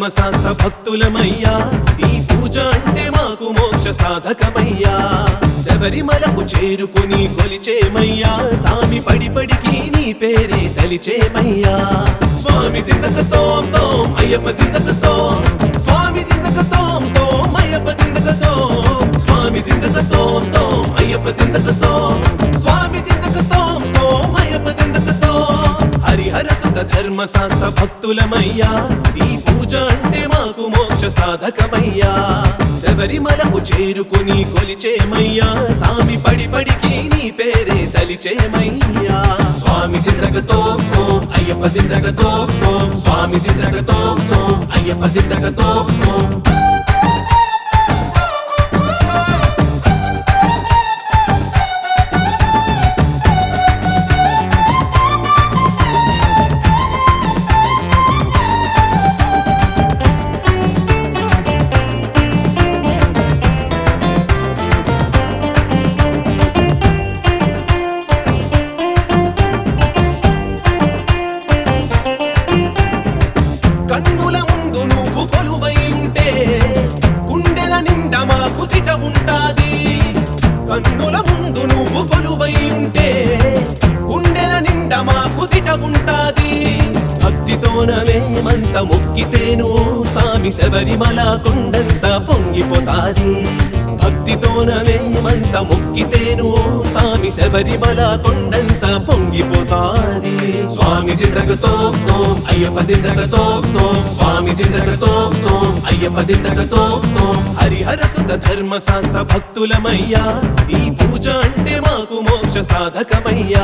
ధర్మశాస్త్ర భక్తులమయ్యా ఈ పూజ అంటే మాకు మోక్ష సాధకమయ్యా శబరిమలకు చేరుకుని కొలిచేమయ్యా సామి పడి పడికి నీ పేరే తలిచేమయ్యా స్వామి దిందక తోం తోం అయ్యప్ప దిందక తోం స్వామి దిందక తోం తోం అయ్యప్ప దిందక తోం స్వామి దిందక తోం తోం అయ్యప్ప దిందక తోం స్వామి దిందక తోం తోం అయ్యప్ప దిందక తోం హరిహర సుత ధర్మశాస్త్ర భక్తులమయ్యా ఈ పూజ అంటే మాకు మోక్ష సాధకమయ్యా శబరిమలకు చేరుకుని కొలిచేమయ్యా సామి పడి పడికి నీ పేరే తలిచేమయ్యా స్వామి దింద్రగతో ఓం అయ్యప్ప దింద్రగతో ఓం స్వామి దింద్రగతో ఓం అయ్యప్ప దింద్రగతో ఓం కన్నుల ముందు నువ్వు కొలువై ఉంటే గుండెల నిండా మా కుతిట ఉంటాది కన్నుల ముందు నువ్వు కొలువై ఉంటే గుండెల నిండా మా కుతిట ఉంటాది భక్తితోన మేమంత మొక్కితేను సామి శబరిమల కొండంత పొంగిపోతాది భక్తితోన మేమంత మొక్కితేను సామి శబరిమల కొండంత పొంగిపోతాది స్వామి దింద్రగతో ఓం అయ్యప్ప దింద్రగతో ఓం స్వామి దింద్రగతో ఓం అయ్యప్ప దింద్రగతో ఓం హరిహర సుత ధర్మశాస్త్ర భక్తులమయ్యా ఈ పూజ అంటే మాకు మోక్ష సాధకమయ్యా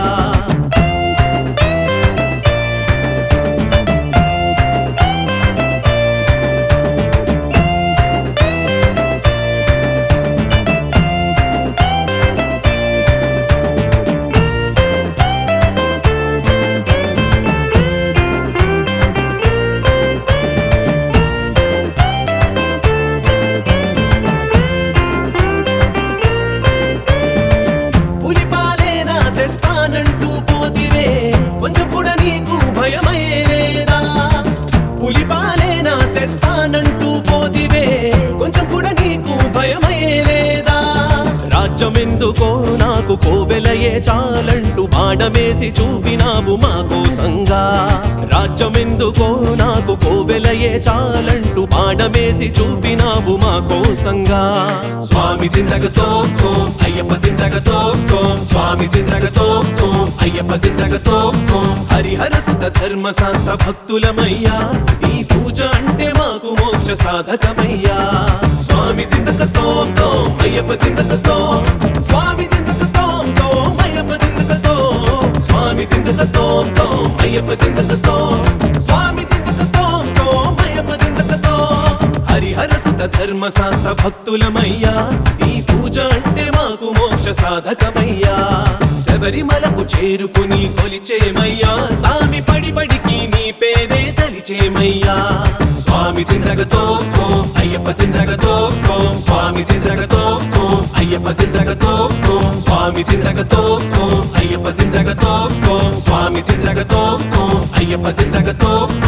పులిపాలేనా తెస్తానంటూ పోతివే కొంచెం కూడా నీకు భయమయ్యేదా పులిపాలేనా తెస్తానంటూ పోతివే కొంచెం కూడా నీకు భయమయ్యేదా రాజ్యమెందుకో నాకు కోవెలయే చాలంటూ బాణమేసి చూపినావు మా కోసంగా రాజ్యమెందుకో నాకు కోవెలయే చాలంటూ బాణమేసి చూపినావు మా కోసంగా స్వామి దింద్రగతో ఓం అయ్యప్ప దింద్రగతో ఓం స్వామి దింద్రగతో ఓం అయ్యప్ప దింద్రగతో ఓం హరిహర సుత ధర్మశాస్త్ర భక్తులమయ్యా ఈ పూజ అంటే మాకు మోక్ష సాధకమయ్యా స్వామి దిందక తోం తోం అయ్యప్ప దిందక తోం స్వామి దిందక తోం తోం అయ్యప్ప దిందక తోం స్వామి దిందక తోం తోం అయ్యప్ప దిందక తోం స్వామి దిందక తోం తోం అయ్యప్ప దిందక తోం హరిహర సుత ధర్మశాస్త్ర భక్తులమయ్యా ఈ పూజ అంటే మాకు మోక్ష సాధకమయ్యా శబరిమలకు చేరుకుని కొలిచేమయ్యా సామి పడి పడికి నీ పేరే తలిచేమయ్యా స్వామి దింద్రగతో ఓం అయ్యప్ప దింద్రగతో ఓం స్వామి దింద్రగతో ఓం అయ్యప్ప దింద్రగతో ఓం స్వామి దింద్రగతో ఓం అయ్యప్ప దింద్రగతో ఓం స్వామి దింద్రగతో ఓం అయ్యప్ప దింద్రగతో